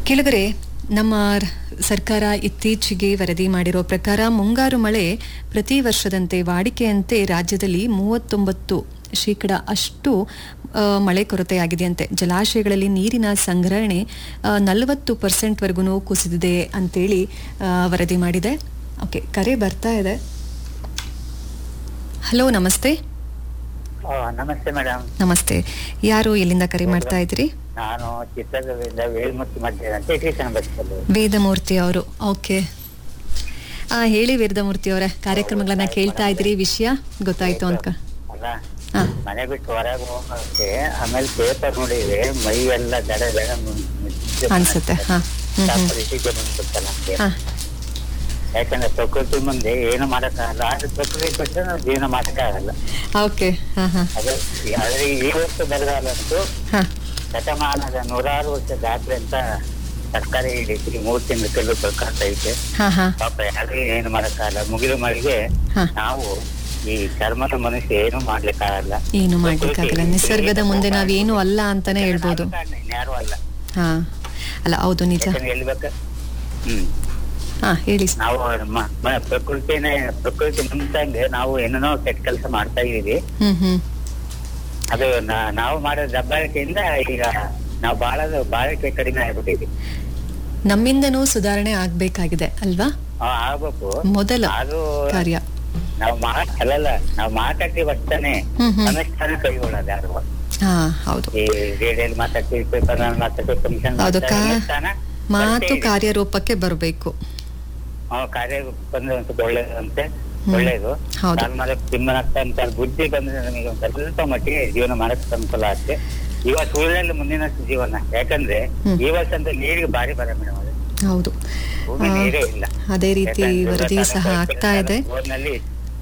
ಕೆಳಗರೆ ನಮ್ಮ ರ- ಸರ್ಕಾರ ಇತ್ತೀಚೆಗೆ ವರದಿ ಮಾಡಿರೋ ಪ್ರಕಾರ ಮುಂಗಾರು ಮಳೆ ಪ್ರತಿ ವರ್ಷದಂತೆ ವಾಡಿಕೆಯಂತೆ ರಾಜ್ಯದಲ್ಲಿ ಮೂವತ್ತೊಂಬತ್ತು ಶೇಕಡ ಅಷ್ಟು ಆ, ಮಳೆ ಕೊರತೆಯಾಗಿದೆಯಂತೆ ಜಲಾಶಯಗಳಲ್ಲಿ ನೀರಿನ ಸಂಗ್ರಹಣೆ ನಲವತ್ತು ಪರ್ಸೆಂಟ್ವರೆಗೂ ಕುಸಿದಿದೆ ಅಂತೇಳಿ ಆ, ವರದಿ ಮಾಡಿದೆ ಓಕೆ ಕರೆ ಬರ್ತಾ ಇದೆ ಹಲೋ ನಮಸ್ತೆ ಆ, ನಮಸ್ತೆ ಮೇಡಮ್ ನಮಸ್ತೆ ಯಾರು ಎಲ್ಲಿಂದ ಕರೆ ಮಾಡ್ತಾ ಇದ್ರಿ ನಾನು ಚಿತ್ರದುರ್ಗದಿಂದ ವೇಲ್ಮುತ್ತಿ ಮಧ್ಯ ಅಂತ ಸ್ಟೇಷನ್ ಬಸ್ಸಲ್ಲಿ ವೇದಮೂರ್ತಿ ಅವರು ಓಕೆ ಆ ಹೇಳಿ ವೇದಮೂರ್ತಿ ಅವರೇ ಕಾರ್ಯಕ್ರಮಗಳನ್ನ ಕೇಳ್ತಾ ಇದ್ರಿ ವಿಷಯ ಗೊತ್ತಾಯ್ತು ಅಂತ ಅಲ್ಲ ಹಾ ಮನೆ ಬಿಟ್ಟು ಹೊರಗೆ ಹೋಗೋಕೆ ಆಮೇಲೆ ಪೇಪರ್ ನೋಡಿದ್ರೆ ಮೈ ಎಲ್ಲ ದಡ ದಡ ಮುನ್- ಮುಚ್ಚಿ ಅನ್ಸುತ್ತೆ, ಹಾ. ಹ್ಮ್, ಆ ಹ್ಮ್. ಪರಿಸ್ಥಿತಿ ಬಂದ್ಬಿಡುತ್ತೆ ನಮ್ಗೆ ಹಾ ಯಾಕಂದ್ರೆ ಪ್ರಕೃತಿ ಮುಂದೆ ಏನು ಮಾಡಕ್ಕಾಗಲ್ಲ ಆದ್ರೆ ಪ್ರಕೃತಿ ಕೊಟ್ಟರೆ ನಾವು ಜೀವನ ಮಾಡಕ್ಕಾಗಲ್ಲ ಓಕೆ ಹಾ ಹಾ ಅದು ಆದ್ರೆ ಈ ವರ್ಷ ಬರಗಾಲ ಅಂತೂ ಹಾ ಶತಮಾನದ ನೂರಾರು ವರ್ಷ ದಾಖಲೆ ಅಂತ ಸರ್ಕಾರಿ ಡಿಗ್ರಿ ಮೂರು ತಿಂಗಳು ಕೆಲವು ಪ್ರಕಾರ ಐತೆ ಹಾ ಹಾ ಪಾಪ ಯಾರಿಗೆ ಏನು ಮಾಡಕ್ಕಾಗಲ್ಲ ಮುಗಿಲು ಮಳೆಗೆ ಹಾ. ನಾವು ಈ ಚರ್ಮದ ಮನುಷ್ಯ ಏನು ಮಾಡ್ಲಿಕ್ಕಾಗಲ್ಲ ಏನು ಮಾಡ್ಲಿಕ್ಕಾಗಲ್ಲ ನಿಸರ್ಗದ ಮುಂದೆ ನಾವೇನು ಅಲ್ಲ ಅಂತಾನೆ ಹೇಳ್ಬೋದು ಯಾರು ಅಲ್ಲ ಹಾ ಅಲ್ಲ ಹೌದು ನಿಜ ಯಾಕಂದ್ರೆ ಹೇಳ್ಬೇಕ ಹ್ಮ್ ಹಾ ಹೇಳಿ ನಾವು ಮ- ಮ- ಪ್ರಕೃತಿನೇ ಪ್ರಕೃತಿ ಮುಂದಂಗೆ ನಾವು ಏನೇನೋ ಕೆಟ್ಟ ಕೆಲಸ ಮಾಡ್ತಾ ಇದೀವಿ ಹ್ಮ್ ಹ್ಮ್ ಅದು ನಾ- ನಾವು ಮಾಡೋ ದಬ್ಬಾಳಿಕೆಯಿಂದ ಈಗ ನಾವು ಬಾಳದ ಬಾಳಿಕೆ ಕಡಿಮೆ ಆಗ್ಬಿಟ್ಟಿದೆ ನಮ್ಮಿಂದನೂ ಸುಧಾರಣೆ ಆಗ್ಬೇಕಾಗಿದೆ ಅಲ್ವಾ ಆ, ಆಗ್ಬೇಕು ಮೊದಲ ಅದು ಕಾರ್ಯ ನಾವು ಮಾತ್ ಅಲ್ಲಲ್ಲ ನಾವು ಮಾತಾಡ್ತೀವಿ ಅಷ್ಟೇ ಹ್ಮ್ ಹ್ಮ್ ಅನುಷ್ಠಾನ ಕೈಗೊಳ್ಳೋದು ಯಾರು ಹಾ ಹೌದು ಈ ರೇಡಿಯೋಲಿ ಮಾತಾಡ್ತೀವಿ ಪೇಪರ್ ಮಾತಾಡ್ತೀವಿ ಫಂಕ್ಷನ್ ಹೌದು, ಕಾ- ಮಾತು ಕಾರ್ಯರೂಪಕ್ಕೆ ಬರಬೇಕು ಕಾರ್ಯ ಬಂದ್ರೆ ಒಂದ್ ಸ್ವಲ್ಪ ಒಳ್ಳೇದಂತೆ ಹ್ಮ್. ಒಳ್ಳೇದು ಹೌದು. ಕಾಲ್ಮರ ತಿಮ್ಮನಕ್ಕ ಅಂತ ಬುದ್ಧಿ ಬಂದ್ರೆ ನಮಗೆ ಒಂದ್ ಸ್ವಲ್ಪ ಮಟ್ಟಿಗೆ ಜೀವನ ಮಾಡಕ್ ಅನುಕೂಲ ಆಗುತ್ತೆ ಇವತ್ತು ಉಳಿದಲ್ಲಿ ಮುಂದಿನ ಜೀವನ ಯಾಕಂದ್ರೆ ಹ್ಮ್. ಈ ವರ್ಷ ಅಂತ ನೀರಿಗೆ ಭಾರಿ ಬರ ಮೇಡಮ್ ಅದು ಹೌದು ಭೂಮಿ ಆ, ನೀರೇ ಇಲ್ಲ ಅದೇ ರೀತಿ ಯಾಕಂದ್ರೆ ವರದಿ ಇವತ್ತು ಸಹ ಅರವತ್ತು ಆಗ್ತಾ ಇದೆ ಊರಿನಲ್ಲಿ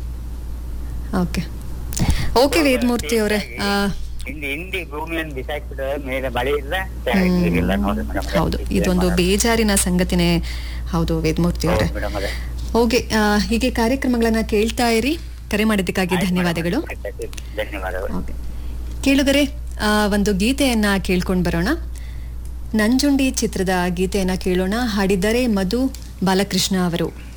ಓಕೆ ಓಕೆ ವೇದಮೂರ್ತಿ ಅವರೇ ಆ, ಹಿಂಡಿ ಹಿಂಡಿ ಭೂಮಿಯನ್ನು ಬಿಸಾಕ್ಬಿಟ್ರೆ ಮೇಲೆ ಮಳೆ ಇಲ್ಲ ಹ್ಮ್. ನೀರಿಲ್ಲ ನೋಡಿ ಮೇಡಮ್ ಹೌದು ಇದೊಂದು ಬೇಜಾರಿನ ಸಂಗತಿನೇ ಹೌದು ವೇದಮೂರ್ತಿ ಅವರೇ ಮೇಡಮ್ ಅದೇ ಓಕೆ ಆ, ಹೀಗೆ ಕಾರ್ಯಕ್ರಮಗಳನ್ನ ಕೇಳ್ತಾ ಇರಿ ಕರೆ ಮಾಡಿದ್ದಕ್ಕಾಗಿ ಧನ್ಯವಾದಗಳು ಧನ್ಯವಾದಗಳು ಓಕೆ ಕೇಳುಗರೆ ಆ, ಒಂದು ಗೀತೆಯನ್ನ ಕೇಳ್ಕೊಂಡು ಬರೋಣ ನಂಜುಂಡಿ ಚಿತ್ರದ ಗೀತೆಯನ್ನ ಕೇಳೋಣ ಹಾಡಿದ್ದಾರೆ ಮಧು ಬಾಲಕೃಷ್ಣ ಅವರು